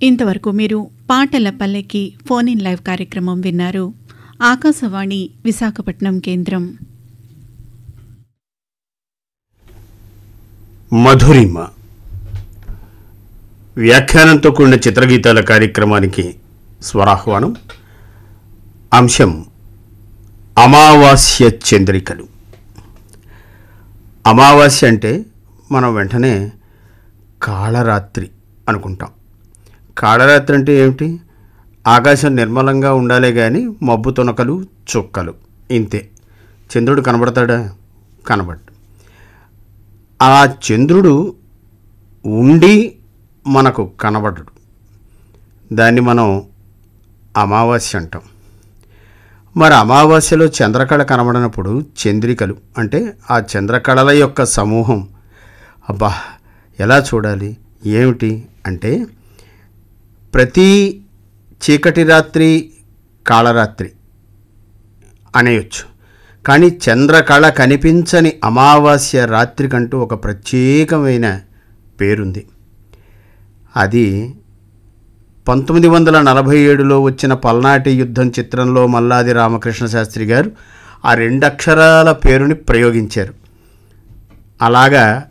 ఇంతవరకు మీరు పాటల పల్లెకి ఫోన్ ఇన్ లైవ్ కార్యక్రమం విన్నారు ఆకాశవాణి విశాఖపట్నం కేంద్రం మధురిమ వ్యాఖ్యానంతో కూడిన చిత్రగీతాల కార్యక్రమానికి స్వరాహ్వానం అంశం అమావాస్య చంద్రికలు అమావాస్య అంటే మనం వెంటనే కాళరాత్రి అనుకుంటాం కాళరాత్రి అంటే ఏమిటి ఆకాశం నిర్మలంగా ఉండాలే కానీ మబ్బు తునకలు చుక్కలు ఇంతే చంద్రుడు కనబడతాడా కనబడ్డు ఆ చంద్రుడు ఉండి మనకు కనబడడు దాన్ని మనం అమావాస్య అంటాం మరి అమావాస్యలో చంద్రకళ కనబడినప్పుడు చంద్రికలు అంటే ఆ చంద్రకళల యొక్క సమూహం అబ్బా ఎలా చూడాలి ఏమిటి అంటే ప్రతి చీకటి రాత్రి కాళరాత్రి అనేయొచ్చు కానీ చంద్రకళ కనిపించని అమావాస్య రాత్రికంటూ ఒక ప్రత్యేకమైన పేరుంది అది పంతొమ్మిది వందల నలభై ఏడులో వచ్చిన పల్నాటి యుద్ధం చిత్రంలో మల్లాది రామకృష్ణ శాస్త్రి గారు ఆ రెండక్షరాల పేరుని ప్రయోగించారు అలాగా